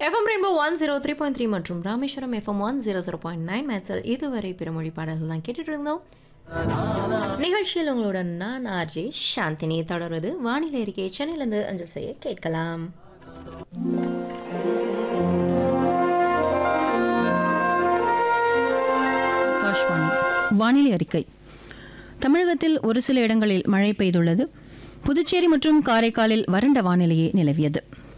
FM rainbow one zero three point three மற்றும் Rameswaram F M one zero zero point nine மேட்சல் இதுவரை பிறமொழி பாடல்கள் தான் கேட்டுட்டு இருந்தோம் நிகழ்ச்சியில் உங்களுடன் நான் ஆர்ஜே சாந்தினி தொடர்வது வானிலை அறிக்கை சென்னையிலிருந்து அஞ்சல் செய்ய கேட்கலாம் ஆகாஷ்வாணி வானிலை அறிக்கை தமிழகத்தில் ஒரு சில இடங்களில் மழை பெய்துள்ளது புதுச்சேரி மற்றும் காரைக்காலில் வறண்ட வானிலையே நிலவியது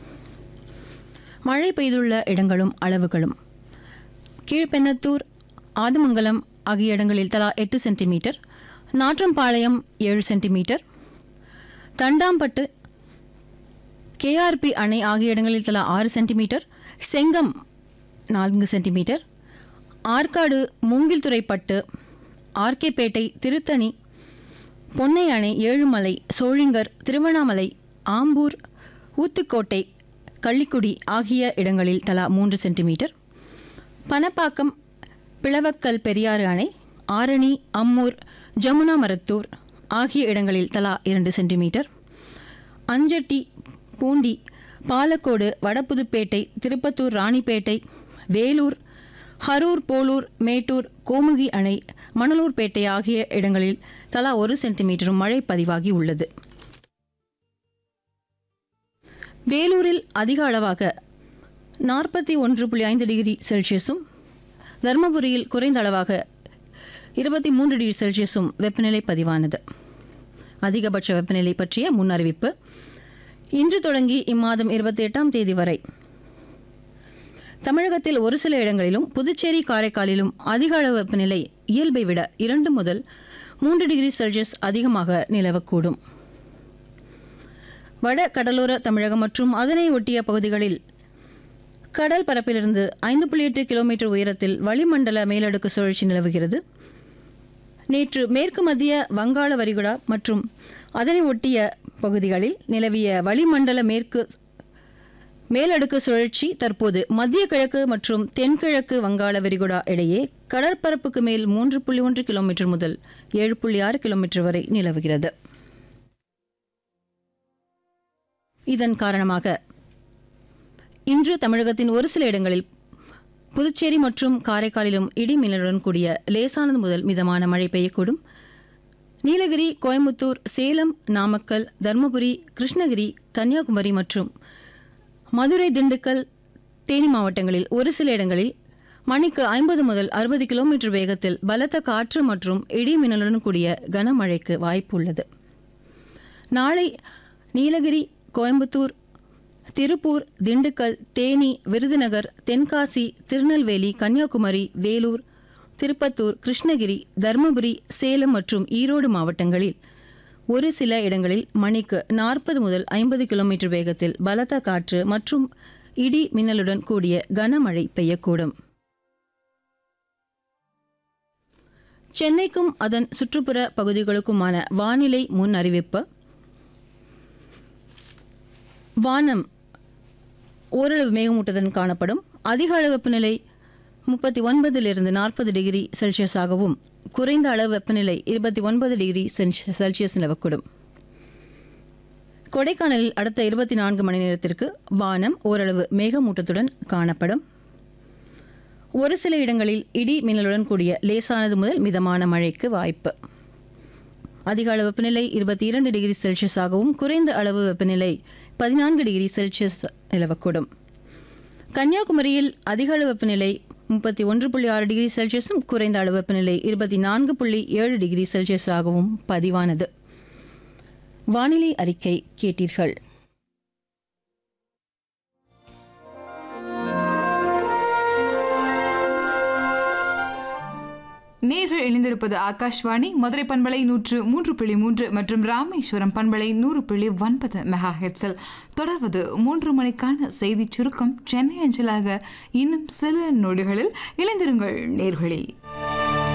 மழை பெய்துள்ள இடங்களும் அளவுகளும் கீழ்பெண்ணத்தூர் ஆதமங்கலம் ஆகிய இடங்களில் தலா எட்டு சென்டிமீட்டர் நாற்றம்பாளையம் ஏழு சென்டிமீட்டர் தண்டாம்பட்டு கேஆர்பி அணை ஆகிய இடங்களில் தலா ஆறு சென்டிமீட்டர் செங்கம் நான்கு சென்டிமீட்டர் ஆற்காடு மூங்கில்துறைப்பட்டு ஆர்கேபேட்டை திருத்தணி பொன்னை அணை ஏழுமலை சோழிங்கர் திருவண்ணாமலை ஆம்பூர் ஊத்துக்கோட்டை கள்ளிக்குடி ஆகிய இடங்களில் தலா மூன்று சென்டிமீட்டர் பனப்பாக்கம் பிளவக்கல் பெரியாறு அணை ஆரணி அம்மூர் ஜமுனா மரத்தூர் ஆகிய இடங்களில் தலா இரண்டு சென்டிமீட்டர் அஞ்சட்டி பூண்டி பாலக்கோடு வடபுதுப்பேட்டை திருப்பத்தூர் ராணிப்பேட்டை வேலூர் ஹரூர் போலூர் மேட்டூர் கோமுகி அணை மணலூர்பேட்டை ஆகிய இடங்களில் தலா ஒரு சென்டிமீட்டரும் மழை பதிவாகி உள்ளது வேலூரில் அதிக அளவாக நாற்பத்தி ஒன்று புள்ளி ஐந்து டிகிரி செல்சியஸும் தருமபுரியில் குறைந்த அளவாக இருபத்தி மூன்று டிகிரி செல்சியஸும் வெப்பநிலை பதிவானது அதிகபட்ச வெப்பநிலை பற்றிய முன்னறிவிப்பு இன்று தொடங்கி இம்மாதம் இருபத்தி எட்டாம் தேதி வரை தமிழகத்தில் ஒரு சில இடங்களிலும் புதுச்சேரி காரைக்காலிலும் அதிக அளவு வெப்பநிலை இயல்பை விட இரண்டு முதல் மூன்று டிகிரி செல்சியஸ் அதிகமாக நிலவக்கூடும் வட கடலோர தமிழகம் மற்றும் அதனை ஒட்டிய பகுதிகளில் கடல் பரப்பிலிருந்து ஐந்து புள்ளி எட்டு கிலோமீட்டர் உயரத்தில் வளிமண்டல மேலடுக்கு சுழற்சி நிலவுகிறது நேற்று மேற்கு மத்திய வங்காள வரிகுடா மற்றும் அதனை ஒட்டிய பகுதிகளில் நிலவிய வளிமண்டல மேற்கு மேலடுக்கு சுழற்சி தற்போது மத்திய கிழக்கு மற்றும் தென்கிழக்கு வங்காள விரிகுடா இடையே கடற்பரப்புக்கு மேல் மூன்று புள்ளி ஒன்று கிலோமீட்டர் முதல் ஏழு புள்ளி ஆறு கிலோமீட்டர் வரை நிலவுகிறது இதன் காரணமாக இன்று தமிழகத்தின் ஒரு சில இடங்களில் புதுச்சேரி மற்றும் காரைக்காலிலும் இடி மின்னலுடன் கூடிய லேசானது முதல் மிதமான மழை பெய்யக்கூடும் நீலகிரி கோயம்புத்தூர் சேலம் நாமக்கல் தருமபுரி கிருஷ்ணகிரி கன்னியாகுமரி மற்றும் மதுரை திண்டுக்கல் தேனி மாவட்டங்களில் ஒரு சில இடங்களில் மணிக்கு ஐம்பது முதல் அறுபது கிலோமீட்டர் வேகத்தில் பலத்த காற்று மற்றும் இடி மின்னலுடன் கூடிய கனமழைக்கு வாய்ப்பு உள்ளது நாளை நீலகிரி கோயம்புத்தூர் திருப்பூர் திண்டுக்கல் தேனி விருதுநகர் தென்காசி திருநெல்வேலி கன்னியாகுமரி வேலூர் திருப்பத்தூர் கிருஷ்ணகிரி தருமபுரி சேலம் மற்றும் ஈரோடு மாவட்டங்களில் ஒரு சில இடங்களில் மணிக்கு நாற்பது முதல் ஐம்பது கிலோமீட்டர் வேகத்தில் பலத்த காற்று மற்றும் இடி மின்னலுடன் கூடிய கனமழை பெய்யக்கூடும் சென்னைக்கும் அதன் சுற்றுப்புற பகுதிகளுக்குமான வானிலை முன் அறிவிப்பு வானம் ஓரளவு மேகமூட்டத்துடன் காணப்படும் அதிக அளவு வெப்பநிலை முப்பத்தி ஒன்பதிலிருந்து நாற்பது டிகிரி செல்சியஸாகவும் குறைந்த அளவு வெப்பநிலை இருபத்தி ஒன்பது டிகிரி செல்சி- செல்சியஸ் நிலவக்கூடும் கொடைக்கானலில் அடுத்த இருபத்தி நான்கு மணி நேரத்திற்கு வானம் ஓரளவு மேகமூட்டத்துடன் காணப்படும் ஒரு சில இடங்களில் இடி மின்னலுடன் கூடிய லேசானது முதல் மிதமான மழைக்கு வாய்ப்பு அதிக அளவு வெப்பநிலை இருபத்தி இரண்டு டிகிரி செல்சியஸாகவும் குறைந்த அளவு வெப்பநிலை பதினான்கு டிகிரி செல்சியஸ் நிலவக்கூடும் கன்னியாகுமரியில் அதிக அளவு வெப்பநிலை முப்பத்தி ஒன்று புள்ளி ஆறு டிகிரி செல்சியஸும் குறைந்த அளவு வெப்பநிலை இருபத்தி நான்கு புள்ளி ஏழு டிகிரி செல்சியஸாகவும் பதிவானது வானிலை அறிக்கை கேட்டீர்கள் நேர்கள் இணைந்திருப்பது ஆகாஷ்வாணி மதுரை பண்பலை நூற்று மூன்று புள்ளி மூன்று மற்றும் ராமேஸ்வரம் பண்பலை நூறு புள்ளி ஒன்பது மெகா ஹெட்ஸில் தொடர்வது மூன்று மணிக்கான செய்திச் சுருக்கம் சென்னை அஞ்சலாக இன்னும் சில நொடிகளில் இணைந்திருங்கள் நேர்களே